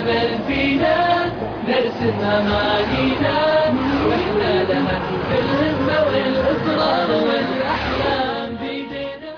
نأمل فينا نرسم أمانينا وإحنا لها في الهمة والإصرار والأحلام بيدينا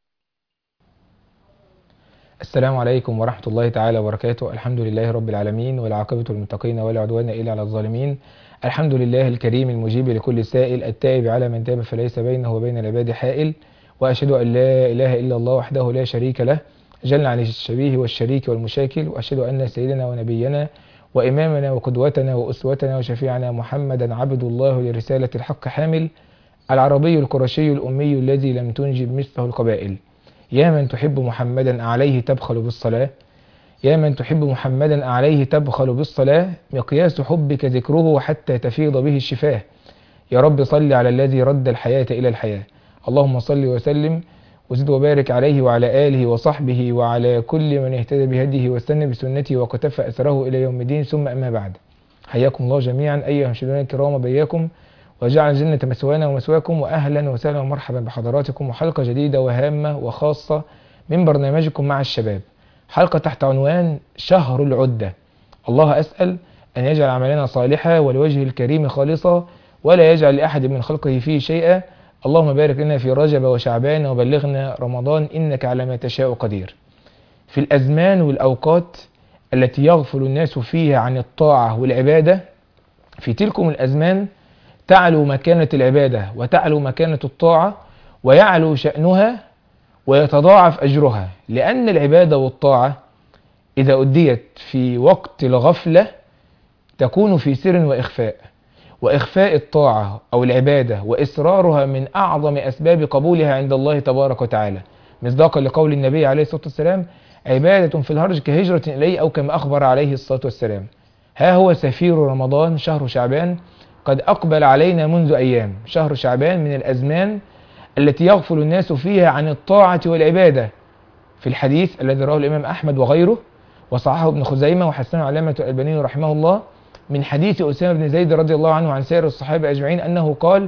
السلام عليكم ورحمة الله تعالى وبركاته الحمد لله رب العالمين والعاقبة للمتقين ولا عدوان إلا على الظالمين الحمد لله الكريم المجيب لكل سائل التائب على من تاب فليس بينه وبين العباد حائل وأشهد أن لا إله إلا الله وحده لا شريك له جل عن الشبيه والشريك والمشاكل وأشهد أن سيدنا ونبينا وإمامنا وقدوتنا وأسوتنا وشفيعنا محمدا عبد الله لرسالة الحق حامل العربي القرشي الأمي الذي لم تنجب مثله القبائل يا من تحب محمدا عليه تبخل بالصلاة يا من تحب محمدا عليه تبخل بالصلاة مقياس حبك ذكره حتى تفيض به الشفاه يا رب صل على الذي رد الحياة إلى الحياة اللهم صل وسلم وزد وبارك عليه وعلى آله وصحبه وعلى كل من اهتدى بهديه واستنى بسنته وقتفى أثره إلى يوم الدين ثم أما بعد حياكم الله جميعا أيها المشاهدون الكرام بياكم وجعل الجنة مثوانا ومثواكم وأهلا وسهلا ومرحبا بحضراتكم وحلقة جديدة وهامة وخاصة من برنامجكم مع الشباب حلقة تحت عنوان شهر العدة الله أسأل أن يجعل عملنا صالحا ولوجه الكريم خالصا ولا يجعل لأحد من خلقه فيه شيئا اللهم بارك لنا في رجب وشعبان وبلغنا رمضان إنك على ما تشاء قدير في الأزمان والأوقات التي يغفل الناس فيها عن الطاعة والعبادة في تلكم الأزمان تعلو مكانة العبادة وتعلو مكانة الطاعة ويعلو شأنها ويتضاعف أجرها لأن العبادة والطاعة إذا أديت في وقت الغفلة تكون في سر وإخفاء وإخفاء الطاعة أو العبادة وإصرارها من أعظم أسباب قبولها عند الله تبارك وتعالى مصداقا لقول النبي عليه الصلاة والسلام عبادة في الهرج كهجرة إليه أو كما أخبر عليه الصلاة والسلام ها هو سفير رمضان شهر شعبان قد أقبل علينا منذ أيام شهر شعبان من الأزمان التي يغفل الناس فيها عن الطاعة والعبادة في الحديث الذي رواه الإمام أحمد وغيره وصححه ابن خزيمة وحسنه علامة الألباني رحمه الله من حديث أسامة بن زيد رضي الله عنه عن سائر الصحابة أجمعين أنه قال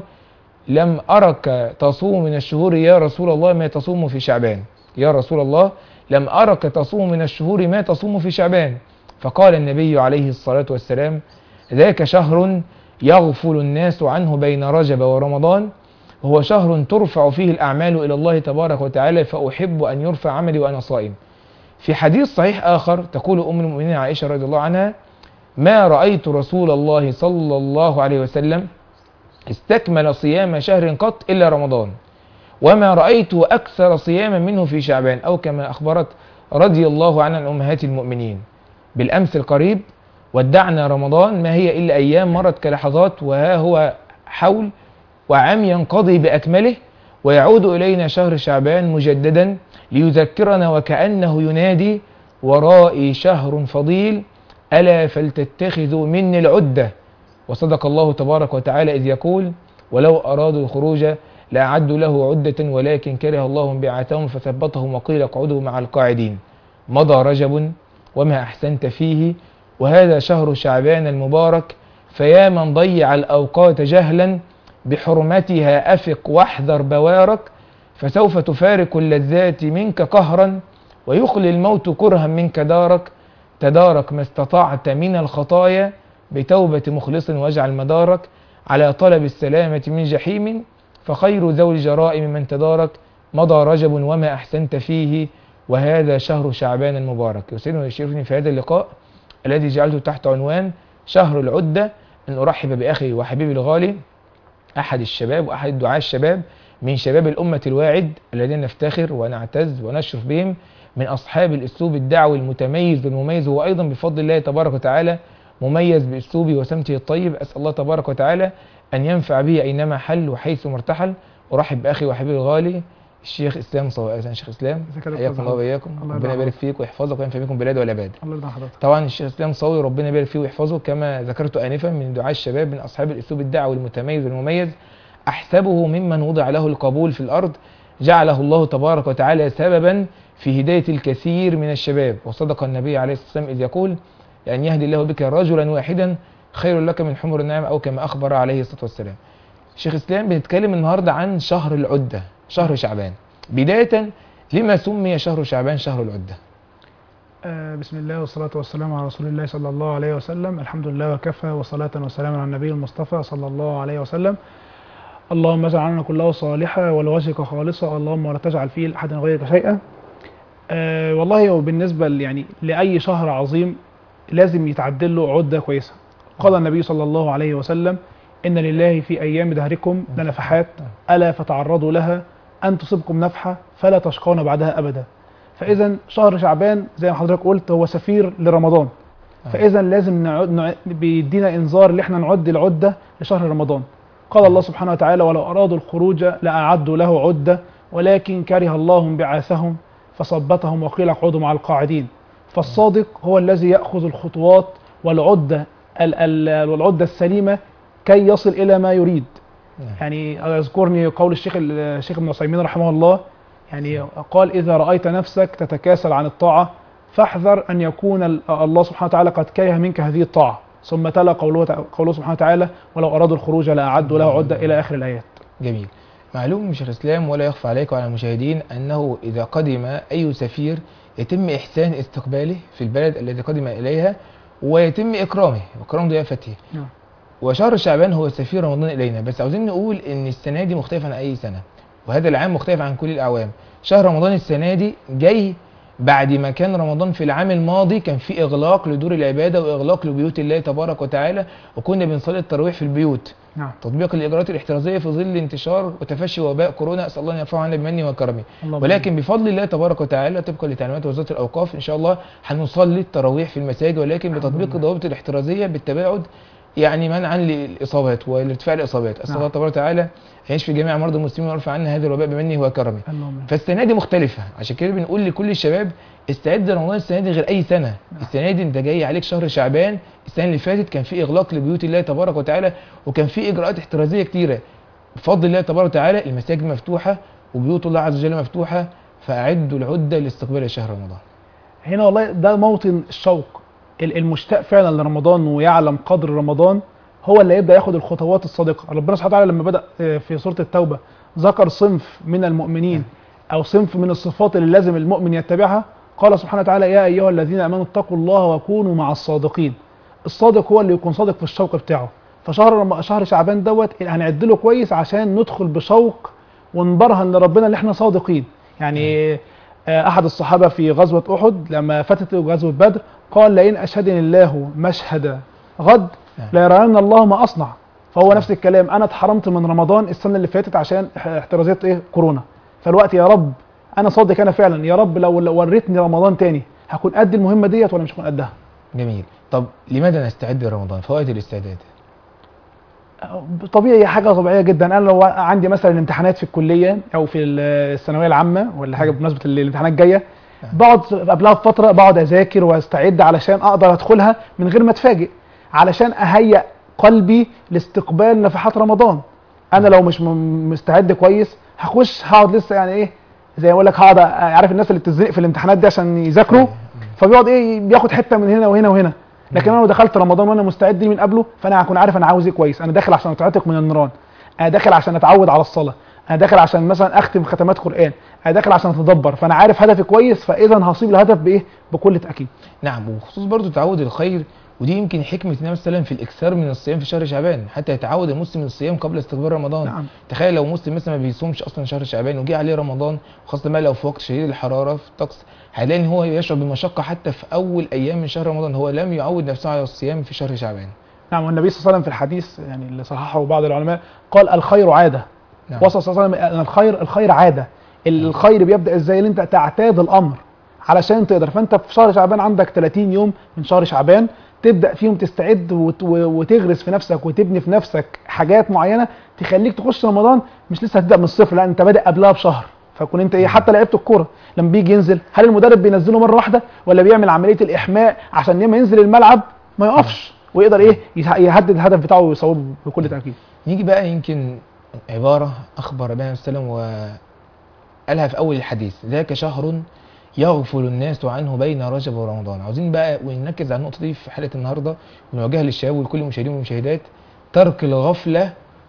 لم أرك تصوم من الشهور يا رسول الله ما تصوم في شعبان يا رسول الله لم أرك تصوم من الشهور ما تصوم في شعبان فقال النبي عليه الصلاة والسلام ذاك شهر يغفل الناس عنه بين رجب ورمضان هو شهر ترفع فيه الأعمال إلى الله تبارك وتعالى فأحب أن يرفع عملي وأنا صائم في حديث صحيح آخر تقول أم المؤمنين عائشة رضي الله عنها ما رأيت رسول الله صلى الله عليه وسلم استكمل صيام شهر قط إلا رمضان وما رأيته أكثر صياما منه في شعبان أو كما أخبرت رضي الله عنها عن أمهات المؤمنين بالأمس القريب ودعنا رمضان ما هي إلا أيام مرت كلحظات وها هو حول وعام ينقضي بأكمله ويعود إلينا شهر شعبان مجددا ليذكرنا وكأنه ينادي ورائي شهر فضيل ألا فلتتخذوا مني العدة وصدق الله تبارك وتعالى إذ يقول ولو أرادوا الخروج لأعدوا له عدة ولكن كره الله بعثهم فثبتهم وقيل اقعدوا مع القاعدين مضى رجب وما أحسنت فيه وهذا شهر شعبان المبارك فيا من ضيع الأوقات جهلا بحرمتها أفق واحذر بوارك فسوف تفارق اللذات منك قهرا ويخلي الموت كرها منك دارك تدارك ما استطعت من الخطايا بتوبة مخلص واجعل مدارك على طلب السلامة من جحيم فخير ذوي الجرائم من تدارك مضى رجب وما أحسنت فيه وهذا شهر شعبان المبارك يسعدني ويشرفني في هذا اللقاء الذي جعلته تحت عنوان شهر العدة أن أرحب بأخي وحبيبي الغالي أحد الشباب وأحد الدعاة الشباب من شباب الأمة الواعد الذين نفتخر ونعتز ونشرف بهم من أصحاب الأسلوب الدعوي المتميز والمميز هو أيضا بفضل الله تبارك وتعالى مميز بأسلوبه وسمته الطيب أسأل الله تبارك وتعالى أن ينفع به أينما حل وحيث مرتحل أرحب بأخي وحبيبي الغالي الشيخ اسلام صواب اهلا شيخ اسلام ازيك يا حياكم أستاذ الله أحمد؟ واياكم الله ربنا يرضى يبارك عنك. فيك ويحفظك وينفع بكم بلاد والعباد الله يرضى حضرتك طبعا الشيخ اسلام صاوي ربنا يبارك فيه ويحفظه كما ذكرت انفا من دعاء الشباب من اصحاب الاسلوب الدعوي المتميز والمميز احسبه ممن وضع له القبول في الارض جعله الله تبارك وتعالى سببا في هدايه الكثير من الشباب وصدق النبي عليه الصلاه والسلام اذ يقول لان يهدي الله بك رجلا واحدا خير لك من حمر النعم او كما اخبر عليه الصلاه والسلام. شيخ اسلام بنتكلم النهارده عن شهر العده شهر شعبان بدايه لما سمي شهر شعبان شهر العده آه، بسم الله والصلاة والسلام على رسول الله صلى الله عليه وسلم الحمد لله وكفى وصلاة وسلاما على النبي المصطفى صلى الله عليه وسلم اللهم اجعل عنا كله صالحا ولوجهك خالصا اللهم ولا تجعل فيه لأحد غيرك شيئا آه والله وبالنسبة ل- يعني لأي شهر عظيم لازم يتعدل له عدة كويسة قال النبي صلى الله عليه وسلم إن لله في أيام دهركم لنفحات ألا فتعرضوا لها أن تصبكم نفحة فلا تشقون بعدها أبدا فإذا شهر شعبان زي ما حضرتك قلت هو سفير لرمضان فإذا لازم نعد نع- بيدينا إنذار إن إحنا نعد العدة لشهر رمضان قال الله سبحانه وتعالى ولو أرادوا الخروج لأعدوا له عدة ولكن كره الله بعاثهم فصبتهم وقيل اقعدوا مع القاعدين فالصادق هو الذي يأخذ الخطوات والعدة ال- ال- والعدة السليمة كي يصل إلى ما يريد نعم. يعني يذكرني قول الشيخ الشيخ ابن عثيمين رحمه الله يعني قال إذا رأيت نفسك تتكاسل عن الطاعة فاحذر أن يكون ال- الله سبحانه وتعالى قد كره منك هذه الطاعة ثم تلا قوله, قوله سبحانه وتعالى ولو أرادوا الخروج لأعدوا له عدة إلى آخر الآيات جميل معلوم من شيخ الاسلام ولا يخفى عليك وعلى المشاهدين انه اذا قدم اي سفير يتم احسان استقباله في البلد الذي قدم اليها ويتم اكرامه واكرام ضيافته نعم. وشهر شعبان هو سفير رمضان الينا بس عاوزين نقول ان السنه دي مختلف عن اي سنه وهذا العام مختلف عن كل الاعوام شهر رمضان السنه دي جاي بعد ما كان رمضان في العام الماضي كان في اغلاق لدور العباده واغلاق لبيوت الله تبارك وتعالى وكنا بنصلي التراويح في البيوت نعم تطبيق الاجراءات الاحترازيه في ظل انتشار وتفشي وباء كورونا اسال الله ان يرفعه عنا بمنه وكرمه اللهم ولكن بفضل الله تبارك وتعالى طبقا لتعليمات وزاره الاوقاف ان شاء الله هنصلي التراويح في المساجد ولكن بتطبيق لله. الضوابط الاحترازيه بالتباعد يعني منعا للاصابات والارتفاع الاصابات اسال نعم. الله تبارك وتعالى يشفي جميع مرضى المسلمين ويرفع عنا هذا الوباء بمنه وكرمه اللهم فالسنه دي مختلفه عشان كده بنقول لكل الشباب استعد لرمضان السنه دي غير اي سنه السنه دي انت جاي عليك شهر شعبان السنه اللي فاتت كان في اغلاق لبيوت الله تبارك وتعالى وكان في اجراءات احترازيه كتيره بفضل الله تبارك وتعالى المساجد مفتوحه وبيوت الله عز وجل مفتوحه فاعدوا العده لاستقبال شهر رمضان هنا والله ده موطن الشوق ال- المشتاق فعلا لرمضان ويعلم قدر رمضان هو اللي يبدا ياخد الخطوات الصادقه ربنا سبحانه وتعالى لما بدا آه، في سوره التوبه ذكر صنف من المؤمنين او صنف من الصفات اللي لازم المؤمن يتبعها قال سبحانه وتعالى يا ايها الذين امنوا اتقوا الله وكونوا مع الصادقين الصادق هو اللي يكون صادق في الشوق بتاعه فشهر رم... شهر شعبان دوت هنعد له كويس عشان ندخل بشوق ونبرهن لربنا اللي احنا صادقين يعني آه، احد الصحابه في غزوه احد لما فاتت غزوه بدر قال لئن اشهدني الله مشهد غد نعم. لا يرين الله ما اصنع فهو نفس الكلام انا اتحرمت من رمضان السنه اللي فاتت عشان اح- احترازات ايه كورونا فالوقت يا رب انا صادق انا فعلا يا رب لو لو وريتني رمضان تاني هكون قد المهمه ديت ولا مش هكون قدها جميل طب لماذا نستعد لرمضان فوائد الاستعداد طبيعي هي حاجه طبيعيه جدا انا لو عندي مثلا امتحانات في الكليه او في الثانويه العامه ولا حاجه بمناسبه ال- الامتحانات الجايه بقعد قبلها بفتره بقعد اذاكر واستعد علشان اقدر ادخلها من غير ما اتفاجئ علشان اهيئ قلبي لاستقبال نفحات رمضان انا لو مش م- مستعد كويس هخش هقعد لسه يعني ايه زي ما اقول لك هقعد أ- عارف الناس اللي بتزنق في الامتحانات دي عشان يذاكروا فبيقعد ايه بياخد حته من هنا وهنا وهنا لكن انا لو دخلت رمضان وانا مستعد ليه من قبله فانا هكون عارف انا عاوز ايه كويس انا داخل عشان اتعتق من النيران انا داخل عشان اتعود على الصلاه انا داخل عشان مثلا اختم ختمات قران انا داخل عشان اتدبر فانا عارف هدفي كويس فاذا هصيب الهدف بايه بكل تاكيد نعم وخصوص برضو تعود الخير ودي يمكن حكمه النبي صلى الله عليه وسلم في الاكثار من الصيام في شهر شعبان حتى يتعود المسلم الصيام قبل استقبال رمضان نعم تخيل لو مسلم مثلا ما بيصومش اصلا شهر شعبان وجه عليه رمضان وخاصه بقى لو في وقت شديد الحراره في الطقس هتلاقي ان هو يشعر بمشقه حتى في اول ايام من شهر رمضان هو لم يعود نفسه على الصيام في شهر شعبان نعم والنبي صلى الله عليه وسلم في الحديث يعني اللي صححه بعض العلماء قال الخير عاده نعم. وصل صلى الله عليه وسلم ان الخير الخير عاده الخير بيبدا ازاي اللي انت تعتاد الامر علشان تقدر فانت في شهر شعبان عندك 30 يوم من شهر شعبان تبدا فيهم تستعد وت- و- وتغرس في نفسك وتبني في نفسك حاجات معينه تخليك تخش رمضان مش لسه هتبدا من الصفر لا انت بادئ قبلها بشهر فكون انت ايه حتى لعيبه الكوره لما بيجي ينزل هل المدرب بينزله مره واحده ولا بيعمل عمليه الاحماء عشان لما ينزل الملعب ما يقفش ويقدر ايه يه- يهدد الهدف بتاعه ويصوبه بكل تاكيد نيجي بقى يمكن عبارة أخبر بها النبي صلى الله عليه وسلم وقالها في أول الحديث ذاك شهر يغفل الناس عنه بين رجب ورمضان عاوزين بقى ونركز على النقطة دي في حلقة النهاردة ونوجهها للشباب ولكل المشاهدين والمشاهدات ترك الغفلة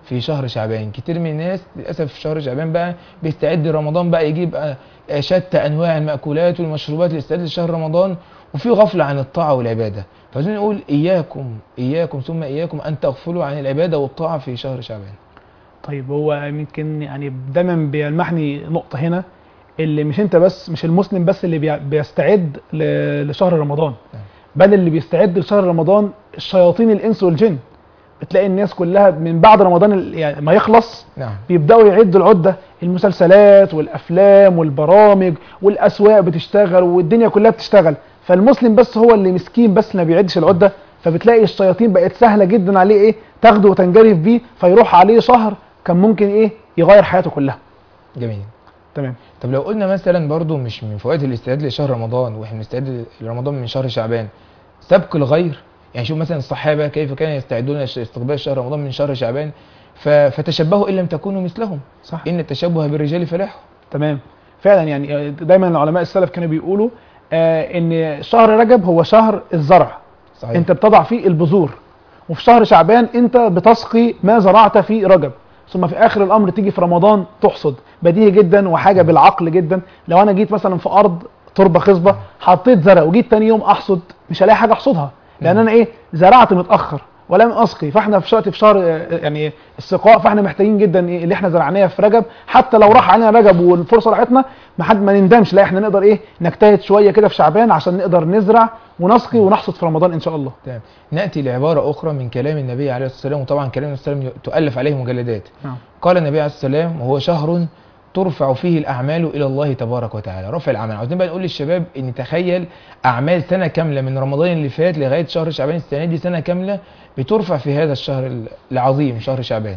في شهر شعبان كتير من الناس للاسف في شهر شعبان بقى بيستعد لرمضان بقى يجيب آه، آه، شتى انواع المأكولات والمشروبات اللي يستعد لشهر رمضان وفي غفلة عن الطاعة والعبادة فعايزين نقول إياكم إياكم ثم إياكم أن تغفلوا عن العبادة والطاعة في شهر شعبان طيب هو يمكن يعني دايما بيلمحني نقطة هنا اللي مش انت بس مش المسلم بس اللي بي- بيستعد ل- لشهر رمضان نعم. بل اللي بيستعد لشهر رمضان الشياطين الانس والجن بتلاقي الناس كلها من بعد رمضان ال- يعني ما يخلص نعم بيبداوا يعدوا العده المسلسلات والافلام والبرامج والاسواق بتشتغل والدنيا كلها بتشتغل فالمسلم بس هو اللي مسكين بس اللي ما بيعدش العده فبتلاقي الشياطين بقت سهله جدا عليه ايه تاخده وتنجرف بيه فيروح عليه شهر كان ممكن ايه يغير حياته كلها جميل تمام طب لو قلنا مثلا برضو مش من فوائد الاستعداد لشهر رمضان واحنا بنستعد لرمضان من شهر شعبان سبق الغير يعني شوف مثلا الصحابة كيف كانوا يستعدون لاستقبال شهر رمضان من شهر شعبان ف- فتشبهوا إن لم تكونوا مثلهم صح إن التشبه بالرجال فلاح تمام فعلا يعني دايما علماء السلف كانوا بيقولوا آه ان شهر رجب هو شهر الزرع صحيح انت بتضع فيه البذور وفي شهر شعبان انت بتسقي ما زرعت في رجب ثم في اخر الامر تيجي في رمضان تحصد بديهي جدا وحاجه بالعقل جدا لو انا جيت مثلا في ارض تربه خصبه حطيت زرع وجيت تاني يوم احصد مش هلاقي حاجه احصدها لان انا ايه زرعت متاخر ولم اسقي فاحنا في شهر في شهر آه، يعني السقاء فاحنا محتاجين جدا ايه اللي احنا زرعناه في رجب حتى لو راح علينا رجب والفرصه راحتنا ما حد ما نندمش لا احنا نقدر ايه نجتهد شويه كده في شعبان عشان نقدر نزرع ونسقي ونحصد في رمضان ان شاء الله تمام نأتي لعبارة أخرى من كلام النبي عليه الصلاة والسلام وطبعا كلام النبي صلى الله عليه وسلم تؤلف عليه مجلدات نعم قال النبي عليه الصلاة والسلام وهو شهر ترفع فيه الأعمال إلى الله تبارك وتعالى رفع الأعمال عاوزين بقى نقول للشباب إن تخيل أعمال سنة كاملة من رمضان اللي فات لغاية شهر شعبان السنة دي سنة كاملة بترفع في هذا الشهر العظيم شهر شعبان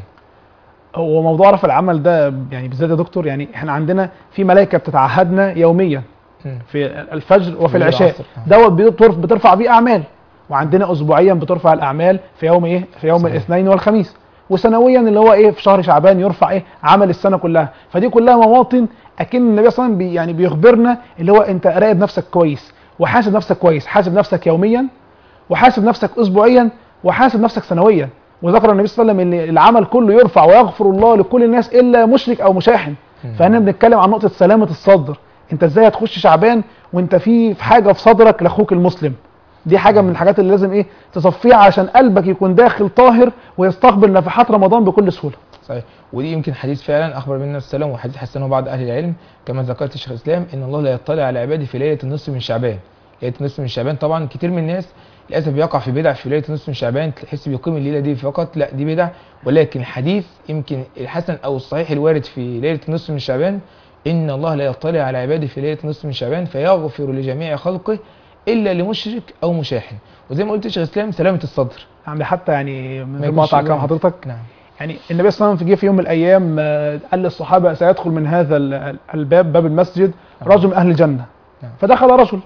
هو موضوع رفع العمل ده يعني بالذات يا دكتور يعني احنا عندنا في ملائكه بتتعهدنا يوميا مم. في الفجر وفي العشاء والعصر. دوت بترف- بترفع بيه اعمال وعندنا اسبوعيا بترفع الاعمال في يوم ايه في يوم صحيح. الاثنين والخميس وسنويا اللي هو ايه في شهر شعبان يرفع ايه عمل السنه كلها فدي كلها مواطن اكن النبي صلى الله عليه وسلم بي يعني بيخبرنا اللي هو انت راقب نفسك كويس وحاسب نفسك كويس حاسب نفسك يوميا وحاسب نفسك اسبوعيا وحاسب نفسك سنويا وذكر النبي صلى الله عليه وسلم ان العمل كله يرفع ويغفر الله لكل الناس الا مشرك او مشاحن مم. فهنا بنتكلم عن نقطه سلامه الصدر انت ازاي هتخش شعبان وانت في في حاجه في صدرك لاخوك المسلم دي حاجه من الحاجات اللي لازم ايه تصفيها عشان قلبك يكون داخل طاهر ويستقبل نفحات رمضان بكل سهوله صحيح ودي يمكن حديث فعلا اخبر منه السلام وحديث حسنه بعض اهل العلم كما ذكرت شيخ الاسلام ان الله لا يطلع على عباده في ليله النصف من شعبان ليله النصف من شعبان طبعا كتير من الناس للاسف بيقع في بدع في ليله النصف من شعبان تحس بيقيم الليله دي فقط لا دي بدع ولكن الحديث يمكن الحسن او الصحيح الوارد في ليله النصف من شعبان ان الله لا يطلع على عباده في ليله النصف من شعبان فيغفر لجميع خلقه الا لمشرك او مشاحن وزي ما قلت شيخ الاسلام سلامه الصدر يعني حتى يعني من ما غير يكونش ما اقطع كلام الواحد- حضرتك نعم يعني النبي صلى الله عليه وسلم جه في يوم من الايام آه، قال للصحابه سيدخل من هذا ال- الباب باب المسجد نعم. رجل من اهل الجنه نعم. فدخل رجل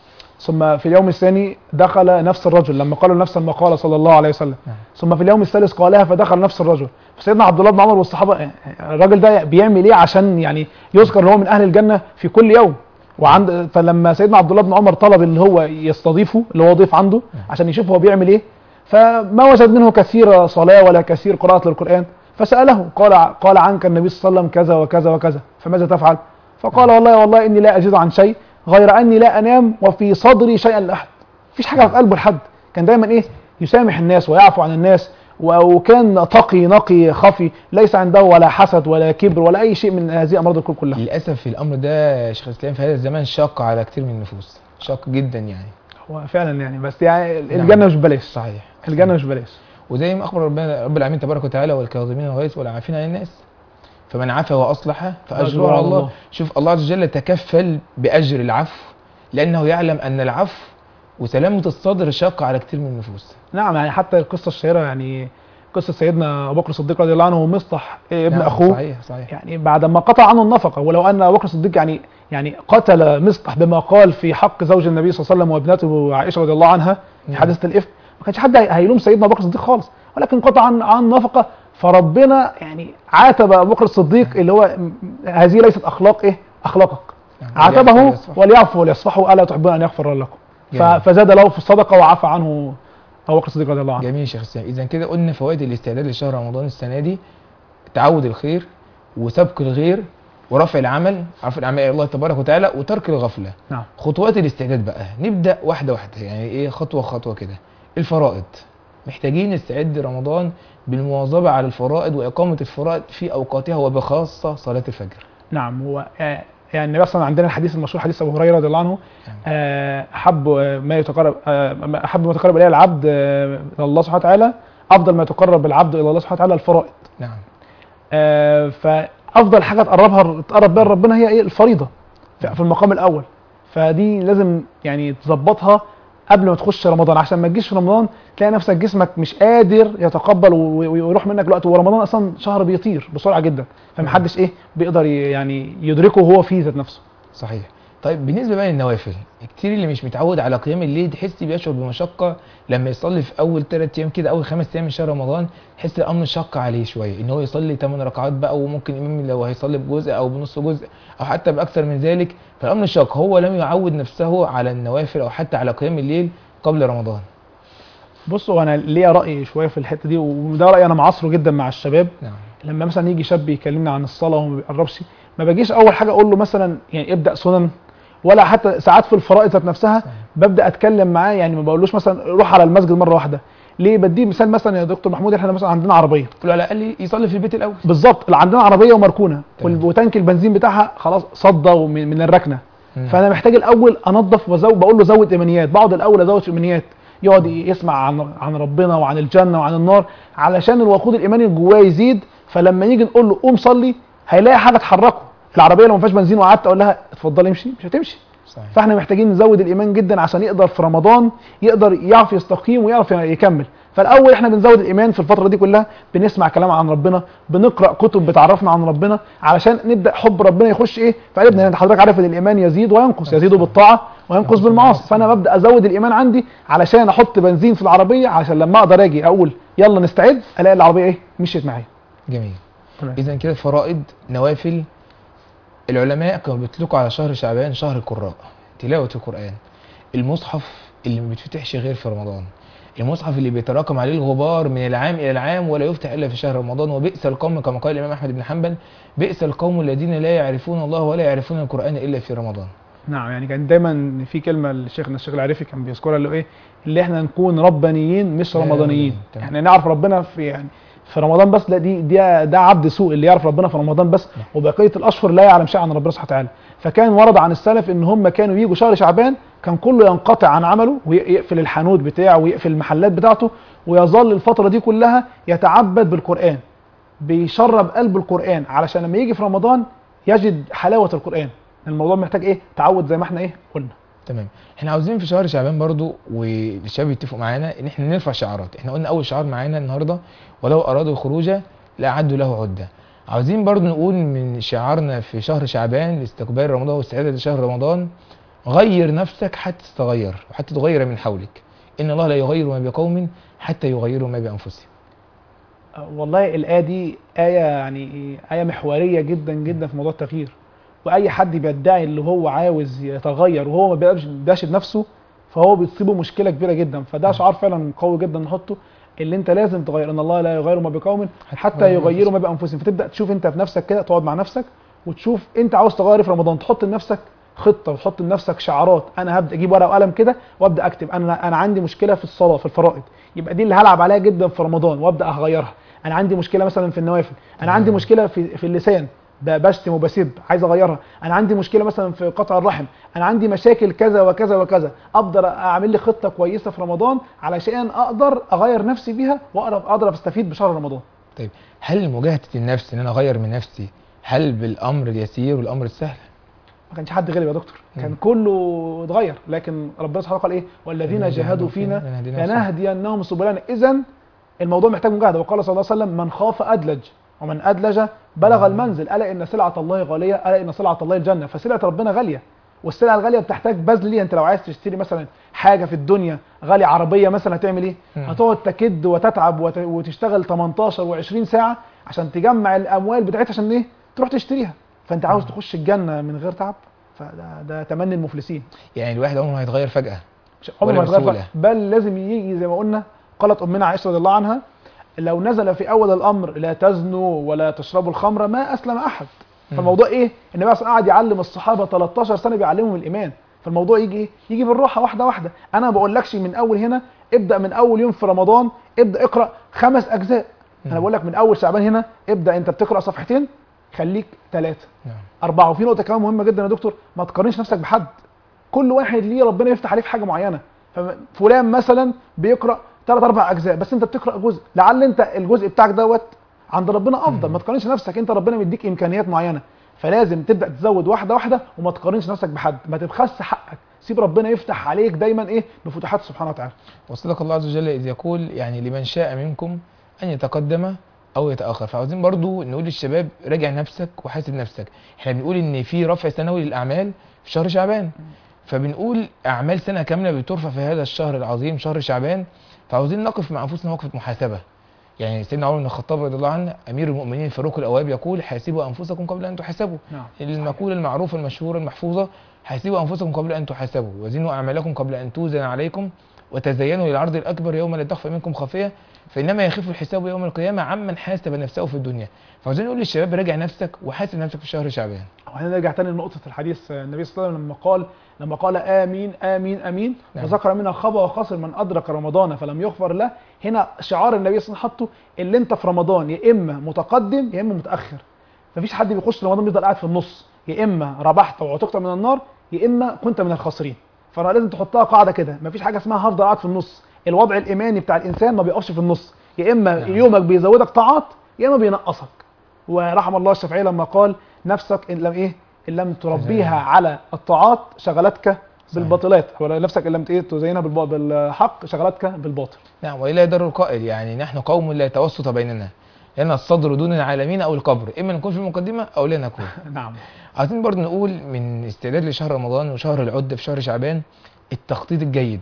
ثم في اليوم الثاني دخل نفس الرجل لما قالوا نفس المقاله صلى الله عليه وسلم نعم. ثم في اليوم الثالث قالها فدخل نفس الرجل فسيدنا عبد الله بن عمر والصحابه آه، الراجل ده بيعمل ايه عشان يعني يذكر ان هو من اهل الجنه في كل يوم وعند فلما سيدنا عبد الله بن عمر طلب ان هو يستضيفه اللي هو ضيف عنده عشان يشوف هو بيعمل ايه فما وجد منه كثير صلاه ولا كثير قراءه للقران فساله قال قال عنك النبي صلى الله عليه وسلم كذا وكذا وكذا فماذا تفعل؟ فقال والله والله اني لا ازيد عن شيء غير اني لا انام وفي صدري شيئا لاحد مفيش حاجه في قلبه لحد كان دايما ايه يسامح الناس ويعفو عن الناس وكان تقي نقي خفي ليس عنده ولا حسد ولا كبر ولا اي شيء من هذه امراض القلوب كلها للاسف الامر ده يا شيخ الاسلام في هذا الزمان شاق على كتير من النفوس شاق جدا يعني هو فعلا يعني بس يعني نعم. الجنه مش ببلاش صحيح الجنه مش ببلاش وزي ما اخبر ربنا رب العالمين تبارك وتعالى والكاظمين الغيظ والعافين عن الناس فمن عفا واصلح فاجره على الله شوف الله عز وجل تكفل باجر العفو لانه يعلم ان العفو وسلامه الصدر شاق على كتير من النفوس نعم يعني حتى القصه الشهيره يعني قصه سيدنا ابو بكر الصديق رضي الله عنه ومصطح إيه، ابن نعم، اخوه صحيح صحيح يعني بعد ما قطع عنه النفقه ولو ان ابو بكر الصديق يعني يعني قتل مصطح بما قال في حق زوج النبي صلى الله عليه وسلم وابنته عائشه رضي الله عنها في نعم. حادثه الافك ما كانش حد هي- هيلوم سيدنا ابو بكر الصديق خالص ولكن قطع عن عن نفقه فربنا يعني عاتب ابو بكر الصديق اللي هو م- هذه ليست اخلاق ايه اخلاقك نعم. عاتبه وليعفو وليعفو وليصفحوا الا تحبون ان يغفر لكم ف- جميل. فزاد له في الصدقه وعفى عنه ابو بكر الصديق رضي الله عنه جميل يا شيخ الاسلام اذا كده قلنا فوائد الاستعداد لشهر رمضان السنه دي تعود الخير وسبق الغير ورفع العمل عفو الاعمال الى الله تبارك وتعالى وترك الغفله نعم خطوات الاستعداد بقى نبدا واحده واحده يعني ايه خطوه خطوه كده الفرائض محتاجين نستعد رمضان بالمواظبه على الفرائض واقامه الفرائض في اوقاتها وبخاصه صلاه الفجر نعم هو آه، يعني مثلا عندنا الحديث المشهور حديث ابو هريره رضي الله عنه نعم. آه، احب آه، ما يتقرب آه، احب ما يتقرب اليه العبد آه، الى الله سبحانه وتعالى افضل ما يتقرب العبد الى الله سبحانه وتعالى الفرائض نعم آه، فافضل حاجه تقربها تقرب بيها لربنا هي ايه الفريضه في في المقام الاول فدي لازم يعني تظبطها قبل ما تخش رمضان عشان ما تجيش في رمضان تلاقي نفسك جسمك مش قادر يتقبل و- و- ويروح منك الوقت ورمضان اصلا شهر بيطير بسرعه جدا فمحدش ايه بيقدر ي- يعني يدركه وهو فيه ذات نفسه صحيح طيب بالنسبه بقى للنوافل كتير اللي مش متعود على قيام الليل تحس بيشعر بمشقه لما يصلي في اول ثلاث ايام كده اول خمس ايام من شهر رمضان تحس الامر شق عليه شويه ان هو يصلي 8 ركعات بقى وممكن الامام لو هيصلي بجزء او بنص جزء او حتى باكثر من ذلك فالامر شاق هو لم يعود نفسه على النوافل او حتى على قيام الليل قبل رمضان بصوا انا ليا راي شويه في الحته دي وده راي انا معاصره جدا مع الشباب نعم لما مثلا يجي شاب يكلمني عن الصلاه وما بيقربش ما باجيش اول حاجه اقول له مثلا يعني ابدا سنن ولا حتى ساعات في الفرائض ذات نفسها صحيح. ببدا اتكلم معاه يعني ما بقولوش مثلا روح على المسجد مره واحده ليه بديه مثال مثلا يا دكتور محمود احنا مثلا عندنا عربيه قل على الاقل يصلي في البيت الاول بالظبط اللي عندنا عربيه ومركونه تمام. وال- وتانك البنزين بتاعها خلاص صدى ومن من الركنه مم. فانا محتاج الاول انظف وازود بقول له زود ايمانيات بقعد الاول ازود في ايمانيات يقعد يسمع عن عن ربنا وعن الجنه وعن النار علشان الوقود الايماني اللي جواه يزيد فلما نيجي نقول له قوم صلي هيلاقي حاجه تحركه العربيه لو ما فيهاش بنزين وقعدت اقول لها اتفضلي امشي مش هتمشي صحيح فاحنا محتاجين نزود الايمان جدا عشان يقدر في رمضان يقدر يعرف يستقيم ويعرف يكمل فالاول احنا بنزود الايمان في الفتره دي كلها بنسمع كلام عن ربنا بنقرا كتب بتعرفنا عن ربنا علشان نبدا حب ربنا يخش ايه في قلبنا انت حضرتك عارف ان الايمان يزيد وينقص يزيد بالطاعه وينقص بالمعاصي فانا ببدا ازود الايمان عندي علشان احط بنزين في العربيه عشان لما اقدر اجي اقول يلا نستعد الاقي العربيه ايه مشيت معايا جميل تمام اذا كده فرائض نوافل العلماء كانوا بيطلقوا على شهر شعبان شهر القراء تلاوه القران المصحف اللي ما بيتفتحش غير في رمضان المصحف اللي بيتراكم عليه الغبار من العام الى العام ولا يفتح الا في شهر رمضان وبئس القوم كما قال الامام احمد بن حنبل بئس القوم الذين لا يعرفون الله ولا يعرفون القران الا في رمضان نعم يعني كان دايما في كلمه لشيخنا الشيخ العريفي كان بيذكرها اللي هو ايه اللي احنا نكون ربانيين مش لا، رمضانيين تمام. احنا نعرف ربنا في يعني في رمضان بس لا دي دي ده عبد سوء اللي يعرف ربنا في رمضان بس نعم. وبقيه الاشهر لا يعلم شيء عن ربنا سبحانه وتعالى فكان ورد عن السلف ان هم كانوا يجوا شهر شعبان كان كله ينقطع عن عمله ويقفل الحانوت بتاعه ويقفل المحلات بتاعته ويظل الفتره دي كلها يتعبد بالقران بيشرب قلب القران علشان لما يجي في رمضان يجد حلاوه القران الموضوع محتاج ايه تعود زي ما احنا ايه قلنا تمام احنا عاوزين في شهر شعبان برضو والشباب يتفقوا معانا ان احنا نرفع شعارات احنا قلنا اول شعار معانا النهارده ولو ارادوا الخروج لاعدوا له عده عاوزين برضو نقول من شعارنا في شهر شعبان لاستقبال رمضان واستعداد لشهر رمضان غير نفسك حتى تتغير وحتى تغير من حولك ان الله لا يغير ما بقوم حتى يغيروا ما بانفسهم والله الآية دي آية يعني آية محورية جدا جدا في موضوع التغيير وأي حد بيدعي اللي هو عاوز يتغير وهو ما بيقدرش بيداش بنفسه فهو بتصيبه مشكلة كبيرة جدا فده شعار فعلا قوي جدا نحطه اللي انت لازم تغير ان الله لا يغير ما بقوم حتى يغيروا ما بانفسهم فتبدا تشوف انت في نفسك كده تقعد مع نفسك وتشوف انت عاوز تغير إيه في رمضان تحط لنفسك خطه وتحط لنفسك شعارات انا هبدا اجيب ورقه وقلم كده وابدا اكتب انا انا عندي مشكله في الصلاه في الفرائض يبقى دي اللي هلعب عليها جدا في رمضان وابدا اغيرها انا عندي مشكله مثلا في النوافل انا عندي تمام. مشكله في في اللسان ب- بشتم وبسب عايز اغيرها انا عندي مشكله مثلا في قطع الرحم انا عندي مشاكل كذا وكذا وكذا اقدر اعمل لي خطه كويسه في رمضان علشان اقدر اغير نفسي بيها واقدر اقدر استفيد بشهر رمضان طيب هل مجاهده النفس ان انا اغير من نفسي هل بالامر اليسير والامر السهل ما كانش حد غلب يا دكتور كان مم. كله اتغير لكن ربنا سبحانه قال ايه والذين جاهدوا فينا لنهدينهم سبلنا اذا الموضوع محتاج مجاهده وقال صلى الله عليه وسلم من خاف ادلج ومن ادلج بلغ المنزل الا ان سلعه الله غاليه الا ان سلعه الله الجنه فسلعه ربنا غاليه والسلعه الغاليه بتحتاج بذل ليها انت لو عايز تشتري مثلا حاجه في الدنيا غاليه عربيه مثلا هتعمل ايه مم. هتقعد تكد وتتعب وت- وتشتغل 18 و20 ساعه عشان تجمع الاموال بتاعتها عشان ايه تروح تشتريها فانت عاوز تخش الجنه من غير تعب فده ده تمني المفلسين يعني الواحد عمره ما هيتغير فجاه مش عمره ولا ما يتغير بسهولة. فجأة. بل لازم يجي زي ما قلنا قالت امنا عائشه رضي الله عنها لو نزل في اول الامر لا تزنوا ولا تشربوا الخمر ما اسلم احد مم. فالموضوع ايه النبي اصلا قعد يعلم الصحابه 13 سنه بيعلمهم الايمان فالموضوع يجي ايه يجي بالراحه واحده واحده انا ما بقولكش من اول هنا ابدا من اول يوم في رمضان ابدا اقرا خمس اجزاء انا مم. بقول لك من اول شعبان هنا ابدا انت بتقرا صفحتين خليك ثلاثه نعم أربعة وفي نقطة كمان مهمة جدا يا دكتور ما تقارنش نفسك بحد كل واحد ليه ربنا يفتح عليه في حاجة معينة فلان مثلا بيقرأ ثلاث أربع أجزاء بس أنت بتقرأ جزء لعل أنت الجزء بتاعك دوت عند ربنا أفضل مم. ما تقارنش نفسك أنت ربنا مديك إمكانيات معينة فلازم تبدأ تزود واحدة واحدة وما تقارنش نفسك بحد ما تبخس حقك سيب ربنا يفتح عليك دايما إيه بفتوحات سبحانه وتعالى وصدق الله عز وجل إذ يقول يعني لمن شاء منكم أن يتقدم أو يتأخر فعاوزين برضو نقول للشباب راجع نفسك وحاسب نفسك احنا بنقول إن في رفع سنوي للأعمال في شهر شعبان فبنقول أعمال سنة كاملة بترفع في هذا الشهر العظيم شهر شعبان فعاوزين نقف مع أنفسنا وقفة محاسبة يعني سيدنا عمر بن الخطاب رضي الله عنه أمير المؤمنين فاروق الأواب يقول حاسبوا أنفسكم قبل أن تحاسبوا نعم المقولة المعروفة المشهورة المحفوظة حاسبوا أنفسكم قبل أن تحاسبوا وزنوا أعمالكم قبل أن توزن عليكم وتزينوا للعرض الأكبر يوم لا تخفى منكم خافية فإنما يخف الحساب يوم القيامة عمن حاسب نفسه في الدنيا فعاوزين نقول للشباب راجع نفسك وحاسب نفسك في شهر شعبان وهنا نرجع تاني لنقطة الحديث النبي صلى الله عليه وسلم لما قال لما قال آمين آمين آمين نعم. وذكر منها خبر وخسر من أدرك رمضان فلم يغفر له هنا شعار النبي صلى الله عليه وسلم حطه اللي أنت في رمضان يا إما متقدم يا إما متأخر مفيش حد بيخش رمضان بيفضل قاعد في النص يا إما ربحت وعتقت من النار يا إما كنت من الخاسرين فأنا لازم تحطها قاعدة كده مفيش حاجة اسمها هفضل قاعد في النص الوضع الإيماني بتاع الإنسان ما بيقفش في النص يا إما نعم. يومك بيزودك طاعات يا إما بينقصك ورحم الله الشافعي لما قال نفسك ان لم ايه ان لم تربيها على الطاعات شغلتك بالباطلات ولا نفسك ان لم ايه تزينها بالب- بالحق شغلتك بالباطل نعم وإلى دار القائل يعني نحن قوم لا توسط بيننا لأن الصدر دون العالمين أو القبر إما نكون في المقدمة أو لا نكون نعم عايزين برضه نقول من استعداد لشهر رمضان وشهر العدة في شهر شعبان التخطيط الجيد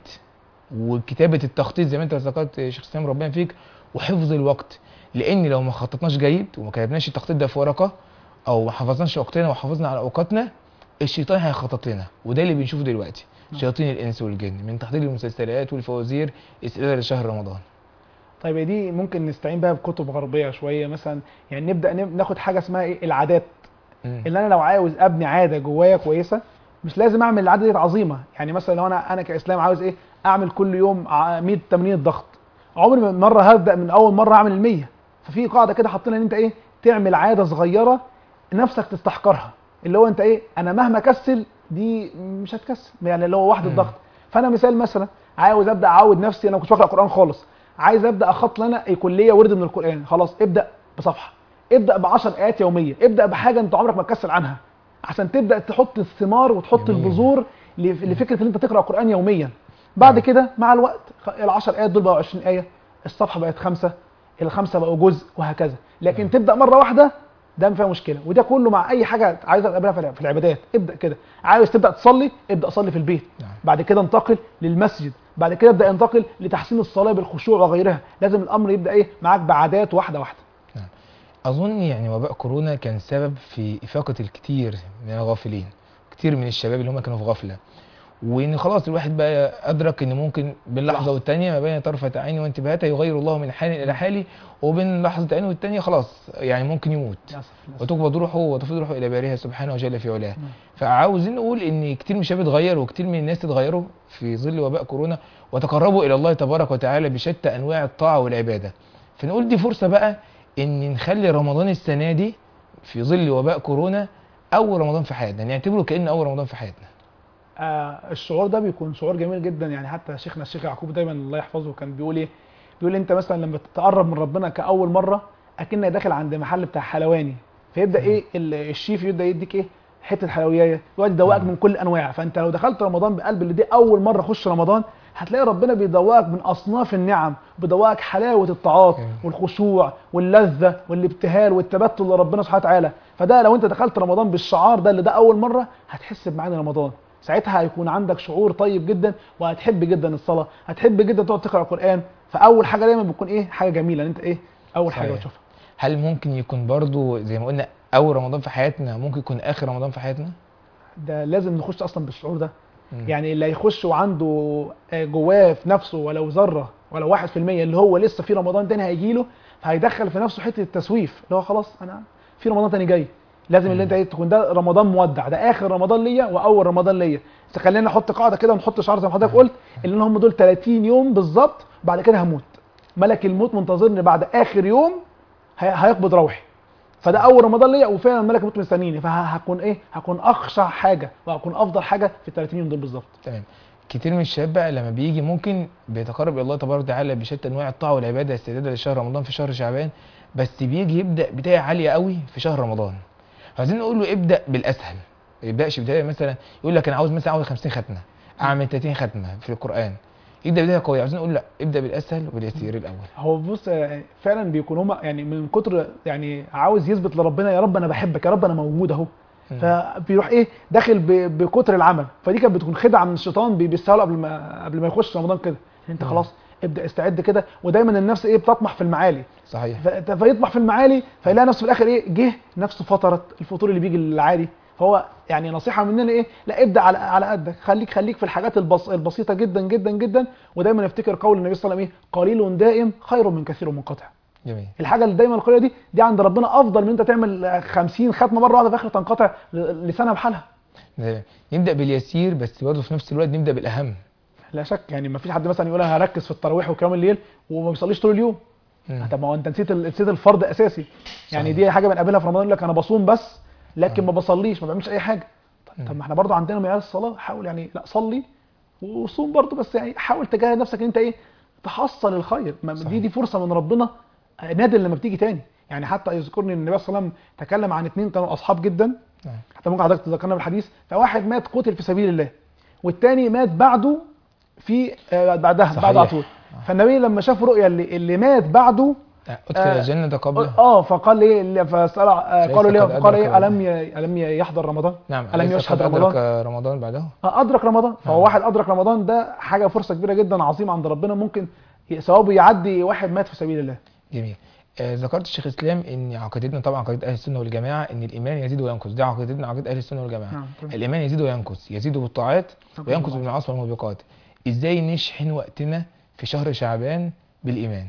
وكتابة التخطيط زي ما انت ذكرت يا شيخ سلام ربنا فيك وحفظ الوقت لان لو ما خططناش جيد وما كتبناش التخطيط ده في ورقة او ما حفظناش وقتنا وحافظنا على اوقاتنا الشيطان هيخطط لنا وده اللي بنشوفه دلوقتي نعم. شياطين الانس والجن من تحضير المسلسلات والفوازير استعداد لشهر رمضان طيب دي ممكن نستعين بها بكتب غربيه شويه مثلا يعني نبدا نب- ناخد حاجه اسمها ايه العادات مم. اللي انا لو عاوز ابني عاده جوايا كويسه مش لازم اعمل العاده دي عظيمه يعني مثلا لو انا انا كاسلام عاوز ايه اعمل كل يوم ع- 100 تمرين ضغط عمري ما مره هبدا من اول مره اعمل ال 100 ففي قاعده كده حاطينها ان انت ايه تعمل عاده صغيره نفسك تستحقرها اللي هو انت ايه انا مهما كسل دي مش هتكسل يعني اللي هو واحد مم. الضغط فانا مثال مثلا عاوز ابدا اعود نفسي انا ما كنتش بقرا قران خالص عايز ابدا اخط لنا يكون ليا ورد من القران خلاص ابدا بصفحه ابدا ب 10 ايات يوميه ابدا بحاجه انت عمرك ما تكسل عنها عشان تبدا تحط الثمار وتحط جميل. البذور لف- لفكره ان انت تقرا قران يوميا بعد نعم. كده مع الوقت خ- ال 10 ايات دول بقوا 20 ايه الصفحه بقت خمسه الخمسه بقوا جزء وهكذا لكن نعم. تبدا مره واحده ده ما فيها مشكله وده كله مع اي حاجه عايز تقابلها في الع- في العبادات ابدا كده عاوز تبدا تصلي ابدا صلي في البيت نعم. بعد كده انتقل للمسجد بعد كده ابدا انتقل لتحسين الصلاه بالخشوع وغيرها لازم الامر يبدا ايه معاك بعادات واحده واحده اظن يعني وباء كورونا كان سبب في افاقه الكثير من الغافلين كتير من الشباب اللي هم كانوا في غفله وان خلاص الواحد بقى ادرك ان ممكن بين لحظه والتانيه ما بين طرفه عين وانتباهاتها يغير الله من حال الى حال وبين لحظه عين والتانيه خلاص يعني ممكن يموت للاسف وتقبض روحه وتفيض روحه الى بارئها سبحانه وجل في علاه نعم. فعاوزين نقول ان كتير من الشباب اتغير وكتير من الناس اتغيروا في ظل وباء كورونا وتقربوا الى الله تبارك وتعالى بشتى انواع الطاعه والعباده فنقول دي فرصه بقى ان نخلي رمضان السنه دي في ظل وباء كورونا اول رمضان في حياتنا نعتبره كانه اول رمضان في حياتنا آه الشعور ده بيكون شعور جميل جدا يعني حتى شيخنا الشيخ يعقوب دايما الله يحفظه كان بيقول ايه بيقول انت مثلا لما تتقرب من ربنا كاول مره اكنك داخل عند محل بتاع حلواني فيبدا ايه ال- الشيف يبدا يديك ايه حته حلويات يقعد يدوقك مم. من كل انواع فانت لو دخلت رمضان بقلب اللي دي اول مره اخش رمضان هتلاقي ربنا بيدوقك من اصناف النعم بيدوقك حلاوه الطاعات جميل. والخشوع واللذه والابتهال والتبتل لربنا سبحانه وتعالى فده لو انت دخلت رمضان بالشعار ده اللي ده اول مره هتحس بمعاني رمضان ساعتها هيكون عندك شعور طيب جدا وهتحب جدا الصلاه هتحب جدا تقعد تقرا القران فاول حاجه دايما بتكون ايه حاجه جميله ان انت ايه اول حاجه صحيح. بتشوفها هل ممكن يكون برضو زي ما قلنا اول رمضان في حياتنا ممكن يكون اخر رمضان في حياتنا ده لازم نخش اصلا بالشعور ده مم. يعني اللي هيخش وعنده آه، جواه في نفسه ولو ذره ولو 1% اللي هو لسه في رمضان تاني هيجي له فهيدخل في نفسه حته التسويف اللي هو خلاص انا في رمضان تاني جاي لازم اللي انت إيه تكون ده رمضان مودع ده اخر رمضان ليا واول رمضان ليا بس خلينا نحط قاعده كده ونحط شعار زي ما حضرتك قلت ان هم دول 30 يوم بالظبط بعد كده هموت ملك الموت منتظرني بعد اخر يوم هي- هيقبض روحي فده اول رمضان ليا وفعلا ملك الموت مستنيني فهكون ايه هكون اخشع حاجه وهكون افضل حاجه في ال 30 يوم دول بالظبط تمام كتير من الشباب بقى لما بيجي ممكن بيتقرب الى الله تبارك وتعالى بشتى انواع الطاعه والعباده استعدادا لشهر رمضان في شهر شعبان بس بيجي يبدا بدايه عاليه قوي في شهر رمضان عايزين نقول له ابدا بالاسهل ما يبداش بدايه مثلا يقول لك انا عاوز مثلا عاوز 50 ختمه اعمل 30 ختمه في القران يبدا بدايه قويه عايزين نقول لا ابدا بالاسهل وباليسير الاول هو بص آه، فعلا بيكون هما يعني من كتر يعني عاوز يثبت لربنا يا رب انا بحبك يا رب انا موجود اهو مم. فبيروح ايه داخل ب- بكتر العمل فدي كانت بتكون خدعه من الشيطان بي- بيستاهل قبل ما قبل ما يخش رمضان كده انت مم. خلاص ابدا استعد كده ودايما النفس ايه بتطمح في المعالي صحيح ف- فيطمح في المعالي فيلاقي نفسه في الاخر ايه جه نفسه فتره الفطور اللي بيجي العادي فهو يعني نصيحه مننا ايه لا ابدا على على قدك خليك خليك في الحاجات البس البسيطه جدا جدا جدا ودايما افتكر قول النبي صلى الله عليه وسلم ايه قليل دائم خير من كثير منقطع جميل الحاجه اللي دايما القليله دي دي عند ربنا افضل من انت تعمل 50 ختمه مره واحده في الاخر تنقطع ل- لسنه بحالها تمام. نبدا باليسير بس برضه في نفس الوقت نبدا بالاهم لا شك يعني ما فيش حد مثلا يقول أنا هركز في التراويح وقيام الليل وما بيصليش طول اليوم مم. طب ما هو انت نسيت ال- نسيت الفرض اساسي يعني صحيح. دي حاجه بنقابلها في رمضان يقول لك انا بصوم بس لكن آه. ما بصليش ما بعملش اي حاجه مم. طب ما احنا برضو عندنا معيار الصلاه حاول يعني لا صلي وصوم برضو بس يعني حاول تجاهد نفسك ان انت ايه تحصل الخير ما صحيح. دي دي فرصه من ربنا آه، نادر لما بتيجي تاني يعني حتى يذكرني ان النبي صلى الله عليه وسلم تكلم عن اثنين كانوا اصحاب جدا نعم. حتى ممكن حضرتك تذكرنا بالحديث فواحد مات قتل في سبيل الله والتاني مات بعده في آه، بعدها صحيح. بعد على طول فالنبي لما شاف رؤيا اللي, اللي مات بعده ادخل آه، الجنه قبل اه فقال ايه فسال آه، ليس قالوا ليه قد قال أدرك ايه الم ي- الم يحضر رمضان نعم الم أليس يشهد قد رمضان أدرك رمضان بعده آه، ادرك رمضان فهو نعم. واحد ادرك رمضان ده حاجه فرصه كبيره جدا عظيمه عند ربنا ممكن ي- ثوابه يعدي واحد مات في سبيل الله جميل آه ذكرت الشيخ اسلام ان عقيدتنا طبعا عقيده اهل السنه والجماعه ان الايمان يزيد وينقص دي عقيدتنا عقيده اهل السنه والجماعه نعم تمام. الايمان يزيد وينقص يزيد بالطاعات طبعاً. وينقص بالمعاصي والموبقات ازاي نشحن وقتنا في شهر شعبان بالايمان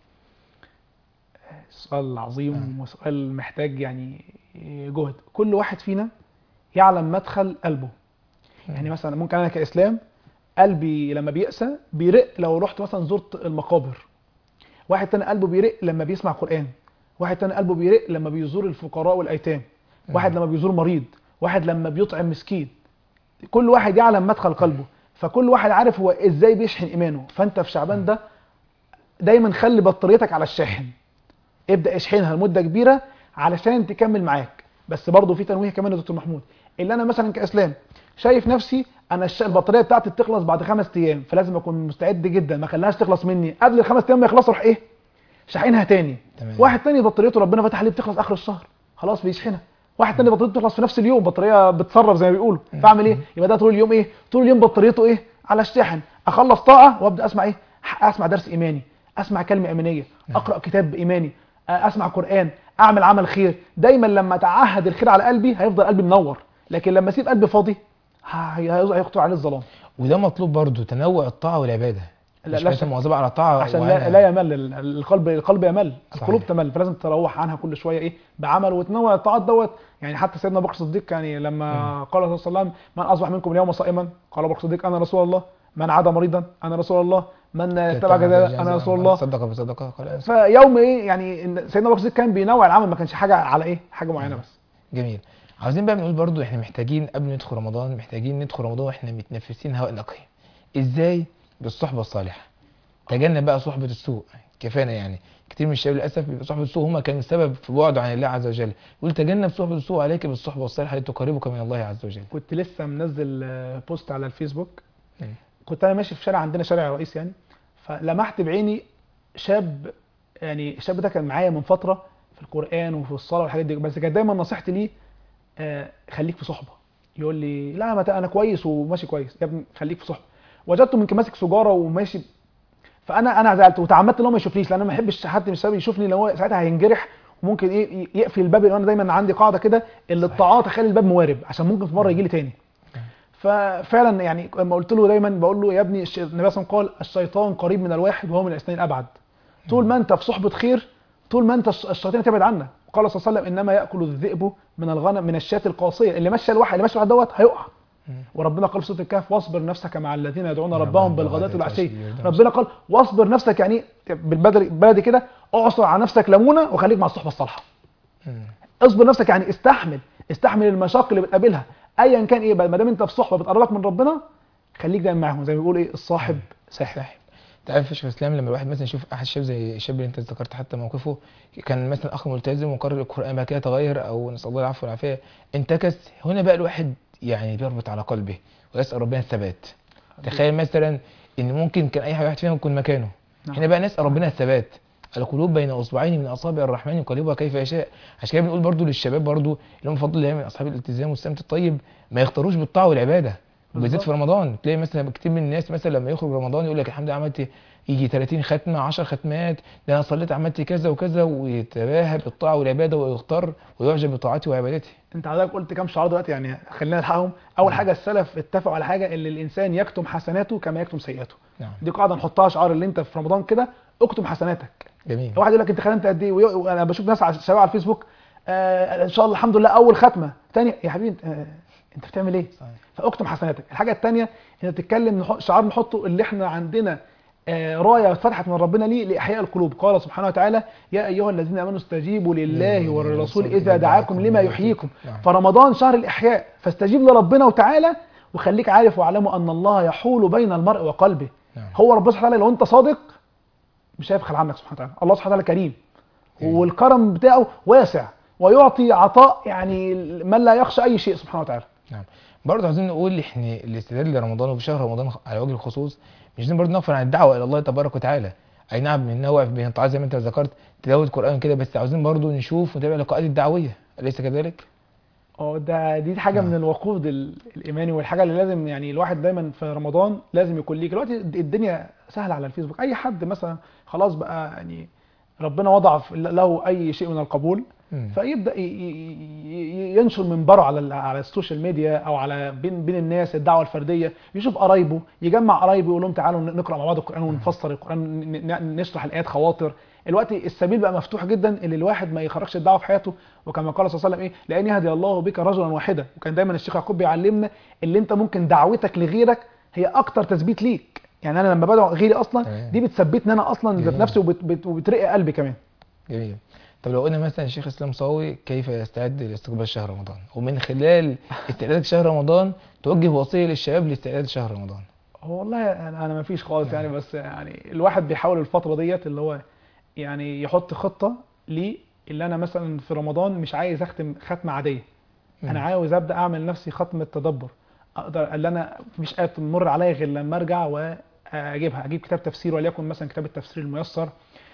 سؤال عظيم وسؤال محتاج يعني جهد كل واحد فينا يعلم مدخل قلبه يعني مثلا ممكن انا كاسلام قلبي لما بيأسى بيرق لو رحت مثلا زرت المقابر واحد تاني قلبه بيرق لما بيسمع قرآن واحد تاني قلبه بيرق لما بيزور الفقراء والايتام واحد لما بيزور مريض واحد لما بيطعم مسكين كل واحد يعلم مدخل قلبه فكل واحد عارف هو ازاي بيشحن ايمانه فانت في شعبان ده دايما خلي بطاريتك على الشاحن ابدا اشحنها لمده كبيره علشان تكمل معاك بس برضه في تنويه كمان يا دكتور محمود اللي انا مثلا كاسلام شايف نفسي انا الش- البطاريه بتاعتي بتخلص بعد خمس ايام فلازم اكون مستعد جدا ما اخليهاش تخلص مني قبل الخمس ايام ما يخلصوا اروح ايه شاحنها تاني تمام. واحد تاني بطاريته ربنا فتح عليه بتخلص اخر الشهر خلاص بيشحنها واحد تاني بطاريته بتخلص في نفس اليوم بطاريه بتصرف زي ما بيقولوا فاعمل ايه يبقى ده طول اليوم ايه طول اليوم بطاريته ايه على الشاحن اخلص طاعه وابدا اسمع ايه اسمع درس ايماني اسمع كلمه ايمانيه اقرا كتاب ايماني اسمع قران اعمل عمل خير دايما لما اتعهد الخير على قلبي هيفضل قلبي منور لكن لما اسيب قلبي فاضي هي- هيخطر عليه الظلام وده مطلوب برضو تنوع الطاعه والعباده لا- مش لا مثلا شك. مواظبه على طاعه عشان لا, وعلى- لا يمل ال- القلب القلب يمل صحيح. القلوب تمل فلازم تروح عنها كل شويه ايه بعمل وتنوع الطاعات دوت يعني حتى سيدنا ابو بكر الصديق يعني لما قال صلى الله عليه وسلم من اصبح منكم اليوم صائما قال ابو بكر الصديق انا رسول الله من عاد مريضا انا رسول الله من اتبع كذا انا رسول الله صدق بصدقه قال فيوم ايه يعني إن سيدنا ابو بكر الصديق كان بينوع العمل ما كانش حاجه على ايه حاجه معينه بس جميل عاوزين بقى بنقول برضو احنا محتاجين قبل ما ندخل رمضان محتاجين ندخل رمضان واحنا متنفسين هواء نقي ازاي بالصحبه الصالحه تجنب بقى صحبه السوء كفانا يعني كتير من الشباب للاسف بيبقى صحبه السوء هم كانوا السبب في بعده عن الله عز وجل يقول تجنب صحبه السوء عليك بالصحبه الصالحه التي تقربك من الله عز وجل كنت لسه منزل آه، بوست على الفيسبوك مم. كنت انا ماشي في شارع عندنا شارع رئيس يعني فلمحت بعيني شاب يعني الشاب ده كان معايا من فتره في القران وفي الصلاه والحاجات دي بس كانت دايما نصيحتي ليه آه، خليك في صحبه يقول لي لا ما ت- انا كويس وماشي كويس يا ابني خليك في صحبه وجدته من ماسك سجاره وماشي فانا انا زعلت وتعمدت ان هو ما يشوفنيش لان انا ما بحبش حد من الشباب يشوفني لان هو ساعتها هينجرح وممكن ايه ي- يقفل الباب لان انا دايما عندي قاعده كده اللي الطاعات اخلي الباب موارب عشان ممكن في مره يجي لي تاني ففعلا يعني لما قلت له دايما بقول له يا ابني الش- النبي صلى الله عليه وسلم قال الشيطان قريب من الواحد وهو من الاثنين ابعد طول ما انت في صحبه خير طول ما انت الش- الشيطان تبعد عنك قال صلى الله عليه وسلم انما ياكل الذئب من الغنم من الشاة القاصيه اللي مشى الواحد اللي مشى الواحد دوت هيقع وربنا قال في سوره الكهف واصبر نفسك مع الذين يدعون ربهم بالغداة والعشي ربنا قال واصبر نفسك يعني بالبلدي بالبلدي كده اعصر على نفسك ليمونه وخليك مع الصحبه الصالحه مم. اصبر نفسك يعني استحمل استحمل المشاق اللي بتقابلها ايا كان ايه بقى ما دام انت في صحبه بتقربك من ربنا خليك دايما معاهم زي ما بيقول ايه الصاحب ساحب ساحب تعرف يا شيخ اسلام لما الواحد مثلا يشوف احد شاب زي الشاب اللي انت ذكرت حتى موقفه كان مثلا اخ ملتزم وقرر القران بعد كده تغير او نسال الله العفو والعافيه انتكس هنا بقى الواحد يعني بيربط على قلبه ويسال ربنا الثبات تخيل مثلا ان ممكن كان اي واحد فيهم يكون مكانه نعم. هنا بقى نسال ربنا الثبات القلوب بين اصبعين من اصابع الرحمن يقلبها كيف يشاء عشان كده بنقول برضو للشباب برضو اللي هم بفضل الله من اصحاب الالتزام والسمت الطيب ما يختاروش بالطاعه والعباده وبالذات في رمضان تلاقي مثلا كتير من الناس مثلا لما يخرج رمضان يقول لك الحمد لله عملت يجي 30 ختمه 10 ختمات ده انا صليت عملت كذا وكذا ويتباهى بالطاعه والعباده ويغتر ويعجب بطاعتي وعبادتي انت حضرتك قلت كام شعار دلوقتي يعني خلينا نلحقهم اول حاجه السلف اتفقوا على حاجه اللي الانسان يكتم حسناته كما يكتم سيئاته نعم دي قاعده نحطها شعار اللي انت في رمضان كده اكتم حسناتك جميل واحد يقول لك انت ختمت قد ايه وي- وانا بشوف ناس على شباب على الفيسبوك آه ان شاء الله الحمد لله اول ختمه ثانيه يا حبيبي انت, آه انت بتعمل ايه صحيح. فاكتم حسناتك الحاجه الثانيه انت تتكلم نحط شعار نحطه اللي احنا عندنا آه رايه اتفتحت من ربنا ليه لاحياء القلوب قال سبحانه وتعالى يا ايها الذين امنوا استجيبوا لله والرسول اذا دعاكم لما يحييكم نعم. فرمضان شهر الاحياء فاستجيب لربنا وتعالى وخليك عارف واعلموا ان الله يحول بين المرء وقلبه نعم. هو ربنا سبحانه وتعالى لو انت صادق مش هيبخل عنك سبحانه وتعالى الله سبحانه وتعالى كريم جميل. والكرم بتاعه واسع ويعطي عطاء يعني من لا يخشى اي شيء سبحانه وتعالى نعم برضه عايزين نقول احنا الاستعداد لرمضان وبشهر رمضان على وجه الخصوص مش عايزين برضه نغفل عن الدعوه الى الله تبارك وتعالى اي نعم من نوع بين طاعات زي ما انت ذكرت تلاوه قران كده بس عاوزين برضه نشوف ونتابع اللقاءات الدعويه اليس كذلك؟ اه ده دي حاجه نعم. من الوقود ال- الايماني والحاجه اللي لازم يعني الواحد دايما في رمضان لازم يكون ليك دلوقتي الدنيا سهله على الفيسبوك اي حد مثلا خلاص بقى يعني ربنا وضع في- له اي شيء من القبول مم. فيبدا ي- ي- ي- ينشر منبره على ال- على السوشيال ميديا او على بين بين الناس الدعوه الفرديه يشوف قرايبه يجمع قرايبه يقول لهم تعالوا نقرا مع بعض القران ونفسر القران ن- ن- نشرح الايات خواطر الوقت السبيل بقى مفتوح جدا اللي الواحد ما يخرجش الدعوه في حياته وكما قال صلى الله عليه وسلم ايه لان يهدي الله بك رجلا واحدا وكان دايما الشيخ يعقوب بيعلمنا اللي انت ممكن دعوتك لغيرك هي اكتر تثبيت ليك يعني انا لما بدعو غيري اصلا تمام. دي بتثبتني انا اصلا ذات جميل. نفسي وبت- بت- وبترقي قلبي كمان جميل طب لو قلنا مثلا الشيخ اسلام صاوي كيف يستعد لاستقبال شهر رمضان ومن خلال استعدادك شهر رمضان توجه وصيه للشباب لاستعداد شهر رمضان هو والله انا انا ما فيش خالص نعم. يعني بس يعني الواحد بيحاول الفتره ديت اللي هو يعني يحط خطه ليه اللي انا مثلا في رمضان مش عايز اختم ختمه عاديه انا مم. عاوز ابدا اعمل نفسي ختمه تدبر اقدر اللي انا مفيش ايه تمر عليا غير لما ارجع واجيبها اجيب كتاب تفسير وليكن مثلا كتاب التفسير الميسر